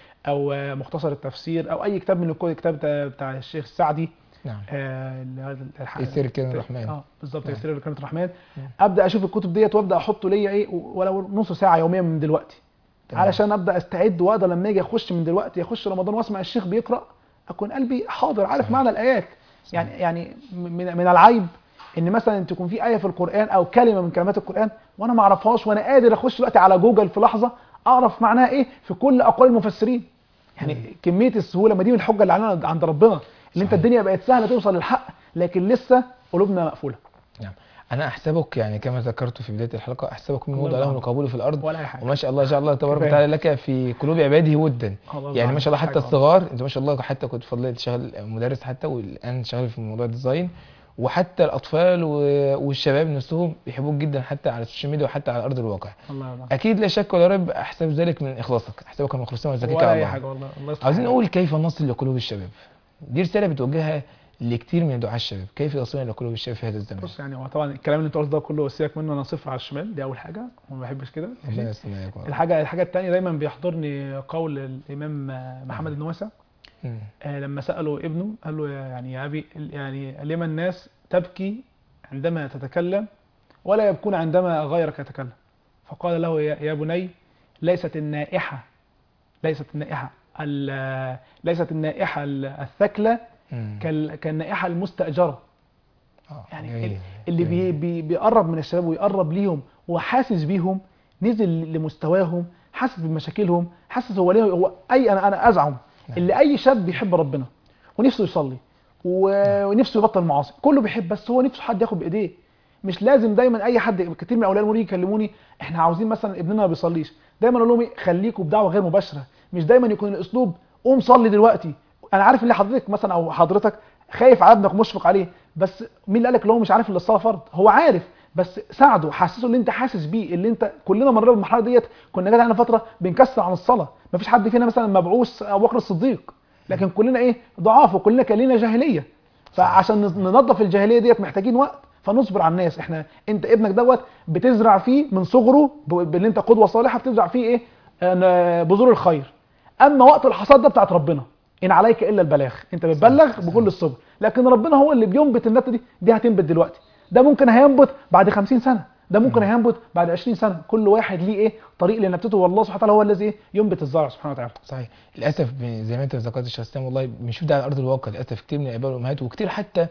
او مختصر التفسير او اي كتاب من الكتب كتاب بتاع- بتاع الشيخ السعدي نعم آه، اللي هذا الح- تيسير كريم الرحمن. اه بالظبط نعم. تيسير كريم الرحمن نعم. ابدا اشوف الكتب ديت وابدا احطه ليا ايه ولو نص ساعه يوميا من دلوقتي تمام. علشان ابدا استعد واقدر لما اجي اخش من دلوقتي اخش رمضان واسمع الشيخ بيقرا اكون قلبي حاضر عارف صحيح. معنى الايات يعني يعني من من العيب ان مثلا تكون في ايه في القران او كلمه من كلمات القران وانا ما اعرفهاش وانا قادر اخش دلوقتي على جوجل في لحظه اعرف معناها ايه في كل اقوال المفسرين يعني كميه السهوله ما دي من الحجه اللي علينا عند ربنا اللي انت صحيح. الدنيا بقت سهله توصل للحق لكن لسه قلوبنا مقفوله نعم انا احسبك يعني كما ذكرت في بدايه الحلقه احسبك من الله وضع له يرحمه. القبول في الارض ولا اي حاجه وما شاء الله جعل الله تبارك كفاية. وتعالى لك في قلوب عباده ودا الله يعني ما شاء الله يرحمه. حتى حاجة الصغار انت ما شاء الله حتى كنت فضلت شغال مدرس حتى والان شغال في موضوع الديزاين وحتى الاطفال و- والشباب نفسهم بيحبوك جدا حتى على السوشيال ميديا وحتى على ارض الواقع الله يرحمه. اكيد لا شك ولا ريب احسب ذلك من اخلاصك احسبك من مخلصين وزكيك ولا على اي الله حاجه والله الله يصلح عاوزين حالك. نقول كيف نصل لقلوب الشباب دي رساله بتوجهها لكتير من دعاء الشباب كيف يصلون الى قلوب الشباب في هذا الزمان بص يعني هو طبعا الكلام اللي انت قلته ده كله سيبك منه انا صفر على الشمال دي اول حاجه وما بحبش كده ربنا يستر الحاجه الحاجه الثانيه دايما بيحضرني قول الامام محمد بن واسع مم. آه، لما ساله ابنه قال له يا- يعني يا ابي يعني لما الناس تبكي عندما تتكلم ولا يبكون عندما غيرك يتكلم فقال له يا يا بني ليست النائحه ليست النائحه ال- ليست النائحه ال- الثكلى مم. كال- كالنائحه المستاجره آه، يعني جميل. ال- اللي بي جميل. بي بيقرب من الشباب ويقرب ليهم وحاسس بيهم نزل لمستواهم حاسس بمشاكلهم حاسس هو ليه هو اي انا انا ازعم نعم. اللي اي شاب بيحب ربنا ونفسه يصلي و- ونفسه يبطل معاصي كله بيحب بس هو نفسه حد ياخد بايديه مش لازم دايما اي حد كتير من اولياء الامور يكلموني احنا عاوزين مثلا ابننا ما بيصليش دايما اقول لهم إيه؟ خليكوا بدعوه غير مباشره مش دايما يكون الاسلوب قوم صلي دلوقتي انا عارف ان حضرتك مثلا او حضرتك خايف على ابنك ومشفق عليه بس مين اللي قالك اللي هو مش عارف ان الصلاه فرض هو عارف بس ساعده حسسه اللي انت حاسس بيه اللي انت كلنا مرينا بالمرحله ديت كنا جات علينا فتره بنكسر عن الصلاه مفيش حد فينا مثلا مبعوث ابو بكر الصديق لكن كلنا ايه ضعاف وكلنا كان لنا جاهليه فعشان ننظف الجاهليه ديت محتاجين وقت فنصبر على الناس احنا انت ابنك دوت بتزرع فيه من صغره ب- بان انت قدوه صالحه بتزرع فيه ايه آه، بذور الخير اما وقت الحصاد ده بتاعت ربنا ان عليك الا البلاغ انت بتبلغ بكل الصبر لكن ربنا هو اللي بينبت النبته دي دي هتنبت دلوقتي ده ممكن هينبت بعد 50 سنه ده ممكن هينبت بعد 20 سنه كل واحد ليه ايه طريق لنبتته والله سبحانه وتعالى هو الذي إيه؟ ينبت الزرع سبحانه وتعالى صحيح للاسف ب- زي ما انت ذكرت يا شيخ اسلام والله بنشوف ده على ارض الواقع للاسف كتير من الاباء والامهات وكتير حتى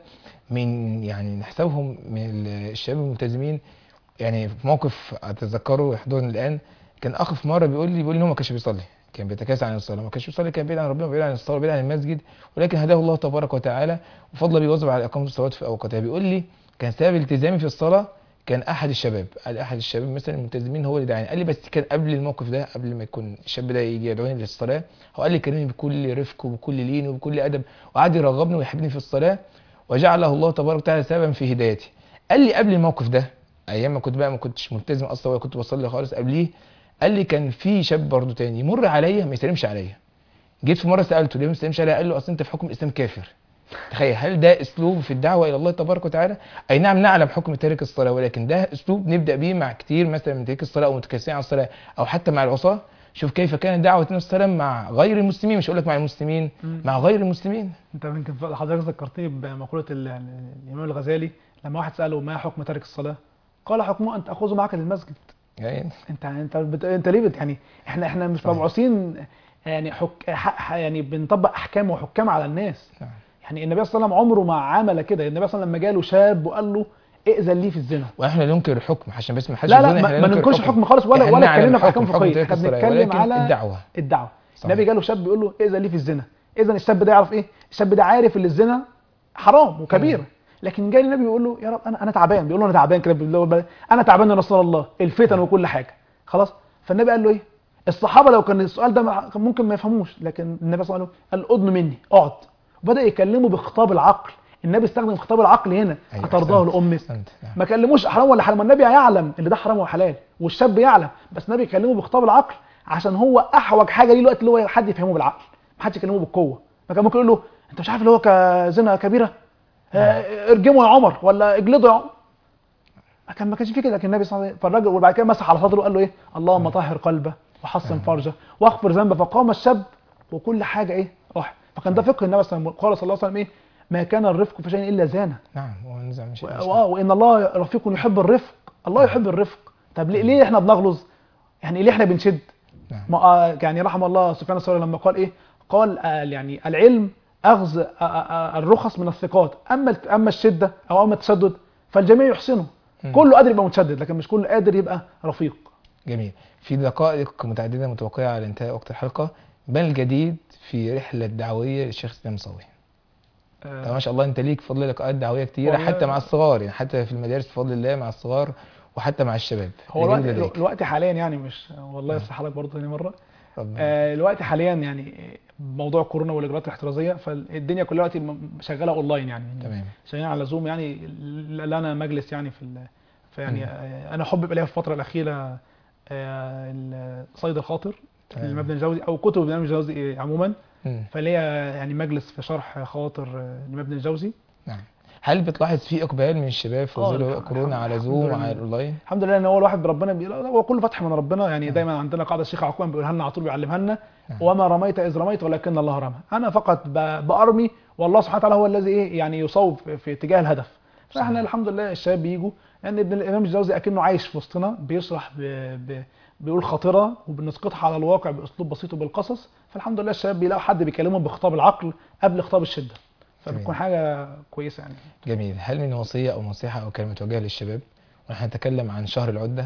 من يعني نحسبهم من ال- الشباب الملتزمين يعني في موقف اتذكره يحضرني الان كان اخ في مره بيقول لي بيقول لي ان هو ما كانش بيصلي كان بيتكاسل عن الصلاه ما كانش بيصلي كان بعيد عن ربنا بعيد عن الصلاه بعيد عن المسجد ولكن هداه الله تبارك وتعالى وفضل بيواظب على اقامه الصلوات في اوقاتها بيقول لي كان سبب التزامي في الصلاه كان احد الشباب قال احد الشباب مثلا الملتزمين هو اللي دعاني قال لي بس كان قبل الموقف ده قبل ما يكون الشاب ده يجي يدعوني للصلاه هو قال لي كلمني بكل رفق وبكل لين وبكل ادب وقعد يرغبني ويحبني في الصلاه وجعله الله تبارك وتعالى سببا في هدايتي قال لي قبل الموقف ده ايام ما كنت بقى ما كنتش ملتزم اصلا ولا كنت بصلي خالص قبليه قال لي كان في شاب برضه تاني يمر عليا ما يسلمش عليا جيت في مره سالته ليه ما يسلمش عليا قال له اصل انت في حكم الاسلام كافر تخيل هل ده اسلوب في الدعوه الى الله تبارك وتعالى اي نعم نعلم حكم تارك الصلاه ولكن ده اسلوب نبدا بيه مع كتير مثلا من تارك الصلاه او متكاسلين عن الصلاه او حتى مع العصاه شوف كيف كانت دعوه النبي صلى الله عليه وسلم مع غير المسلمين مش هقول لك مع المسلمين مع غير المسلمين انت يمكن حضرتك ذكرتني بمقوله ال- يعني الامام الغزالي لما واحد ساله ما حكم تارك الصلاه قال حكمه ان تاخذه معك للمسجد يعني انت انت بت... انت ليه بت... يعني احنا احنا مش صحيح. مبعوثين يعني حك... ح... ح- يعني بنطبق احكام وحكام على الناس نعم. يعني النبي صلى الله عليه وسلم عمره ما عمل كده النبي صلى الله عليه وسلم لما جاله شاب وقال له ائذن لي في الزنا واحنا ننكر الحكم عشان بس ما حدش لا لا يظن ما, إحنا ما ننكر ننكرش الحكم خالص ولا إحنا ولا نعلم اتكلمنا في الحكم، احكام حكم فقهيه تارك احنا الصلاة، بنتكلم ولكن على الدعوة. الدعوه صحيح. النبي جاله شاب بيقول له ائذن لي في الزنا اذا الشاب ده يعرف ايه الشاب ده عارف ان الزنا حرام وكبيره لكن جاي النبي بيقول له يا رب انا انا تعبان بيقول له انا تعبان كده بيقول له انا تعبان يا رسول الله الفتن وكل حاجه خلاص فالنبي قال له ايه الصحابه لو كان السؤال ده ما- كان ممكن ما يفهموش لكن النبي صلى الله عليه وسلم قال اذن مني اقعد وبدا يكلمه بخطاب العقل النبي استخدم خطاب العقل هنا أيوة، اترضاه أحسنت، لامك أحسنت، نعم. ما كلموش حرام ولا حلال ما النبي يعلم ان ده حرام وحلال والشاب يعلم بس النبي يكلمه بخطاب العقل عشان هو احوج حاجه ليه الوقت اللي هو حد يفهمه بالعقل ما حدش يكلمه بالقوه ما كان ممكن يقول له انت مش عارف اللي هو كزنا كبيره آه، ارجمه يا عمر ولا اجلده يا عمر ما كان ما كانش في كده لكن النبي صلى الله عليه وسلم فالراجل وبعد كده مسح على صدره وقال له ايه اللهم طهر قلبه وحسن فرجه واغفر ذنبه فقام الشاب وكل حاجه ايه راح فكان ده فقه النبي صلى الله عليه وسلم قال صلى الله عليه وسلم ايه ما كان الرفق في شيء الا زانه نعم ونزع من شيء و- آه، وان الله رفيق يحب الرفق الله يحب الرفق طب ليه, ليه احنا بنغلظ يعني ليه احنا بنشد نعم. ما آه، يعني رحم الله سفيان الثوري لما قال ايه قال آه، يعني العلم اخذ آه، آه، آه، الرخص من الثقات اما الت- اما الشده او اما التشدد فالجميع يحسنه مم. كله قادر يبقى متشدد لكن مش كله قادر يبقى رفيق جميل في دقائق متعددة متوقعة على انتهاء وقت الحلقة ما الجديد في رحلة دعوية للشيخ اسلام صوي آه، طبعا ما شاء الله انت ليك فضل لقاءات دعوية كتيرة والله- حتى مع الصغار يعني حتى في المدارس بفضل الله مع الصغار وحتى مع الشباب هو الوقت, الجديد لديك. الوقت حاليا يعني مش والله يصلح حضرتك برضه تاني مره ربنا آه، الوقت حاليا يعني موضوع كورونا والاجراءات الاحترازيه فالدنيا كلها دلوقتي م- شغاله اونلاين يعني تمام شغالين على زوم يعني ل- لنا مجلس يعني في ال... فيعني مم. آه، انا حبب اليها في الفتره الاخيره آه، ال- صيد الخاطر تمام. لمبنى الجوزي او كتب ابن الجوزي عموما مم. فليا يعني مجلس في شرح خواطر آه، لمبنى الجوزي نعم هل بتلاحظ في اقبال من الشباب في آه، ظل الحمد- كورونا على الحمد زوم لله. وعلى الاونلاين الحمد لله ان هو الواحد بربنا بي... هو كله فتح من ربنا يعني دايما عندنا قاعده الشيخ عقبان بيقولها لنا على طول بيعلمها لنا نعم. وما رميت اذ رميت ولكن الله رمى انا فقط ب... بارمي والله سبحانه وتعالى هو الذي ايه يعني يصوب في- في اتجاه الهدف فاحنا صحيح. الحمد لله الشباب بيجوا لان ابن الامام الجوزي اكنه عايش في وسطنا بيشرح ب... ب... بيقول خاطره وبنسقطها على الواقع باسلوب بسيط وبالقصص فالحمد لله الشباب بيلاقوا حد بيكلمهم بخطاب العقل قبل خطاب الشده فبتكون حاجه كويسه يعني جميل هل من وصية أو نصيحة أو كلمة توجهها للشباب ونحن نتكلم عن شهر العدة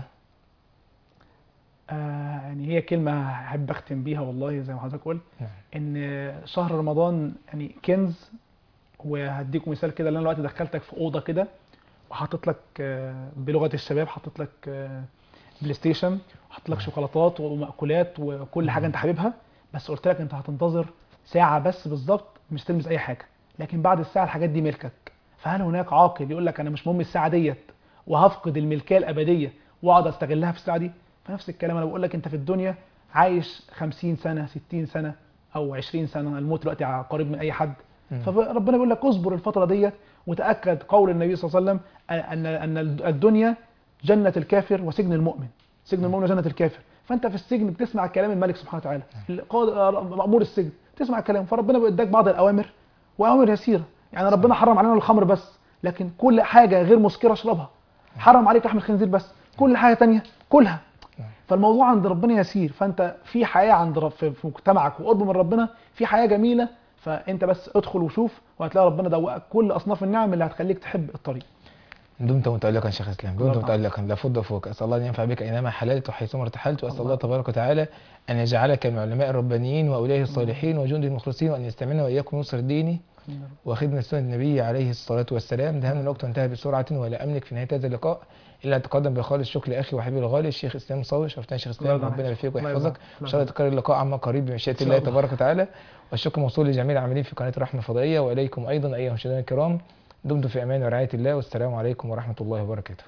آه يعني هي كلمه احب اختم بيها والله زي ما حضرتك قلت نعم. ان شهر رمضان يعني كنز وهديكم مثال كده اللي انا دلوقتي دخلتك في اوضه كده وحاطط لك آه، بلغه الشباب حاطط لك آه، بلاي ستيشن حاطط لك شوكولاتات ومأكولات وكل حاجه انت حاببها بس قلت لك انت هتنتظر ساعه بس بالظبط مش تلمس اي حاجه لكن بعد الساعه الحاجات دي ملكك فهل هناك عاقل يقول لك انا مش مهم الساعه ديت وهفقد الملكيه الابديه واقعد استغلها في الساعه دي فنفس الكلام انا بقول لك انت في الدنيا عايش 50 سنه 60 سنه او 20 سنه الموت دلوقتي قريب من اي حد مم. فربنا بيقول لك اصبر الفتره ديت وتاكد قول النبي صلى الله عليه وسلم ان ان الدنيا جنه الكافر وسجن المؤمن سجن المؤمن جنه الكافر فانت في السجن بتسمع كلام الملك سبحانه وتعالى القائد- مأمور السجن تسمع الكلام فربنا بيديك بعض الاوامر واوامر يسيره يعني ربنا حرم علينا الخمر بس لكن كل حاجه غير مسكره اشربها حرم عليك لحم الخنزير بس كل حاجه تانية كلها نعم. فالموضوع عند ربنا يسير فانت في حياه عند رب في في مجتمعك وقرب من ربنا في حياه جميله فانت بس ادخل وشوف وهتلاقي ربنا دوقك كل اصناف النعم اللي هتخليك تحب الطريق دمت متألقا شيخ اسلام دمت طبعا. متألقا لا فض فوق اسال الله ان ينفع بك اينما حللت وحيثما ارتحلت واسال الله تبارك وتعالى ان يجعلك من العلماء الربانيين واولياء الصالحين وجند المخلصين وان يستعملنا واياكم نصر ديني وخدمة سنة النبي عليه الصلاة والسلام دهنا الوقت انتهى بسرعة ولا أملك في نهاية هذا اللقاء إلا أتقدم بخالص شكر لأخي وحبيبي الغالي الشيخ إسلام صاوي شرفتنا شيخ إسلام الله ربنا يبارك يبارك فيك الله ويحفظك يبارك. إن شاء الله تكرر اللقاء عما قريب بمشيئة شاء الله الله. تبارك وتعالى والشكر موصول لجميع العاملين في قناة الرحمة الفضائية وإليكم أيضا أيها المشاهدين الكرام دمتم في أمان ورعاية الله والسلام عليكم ورحمة الله وبركاته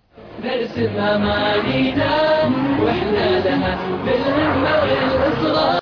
نرسم أمانينا وإحنا لها بالهمة والإصرار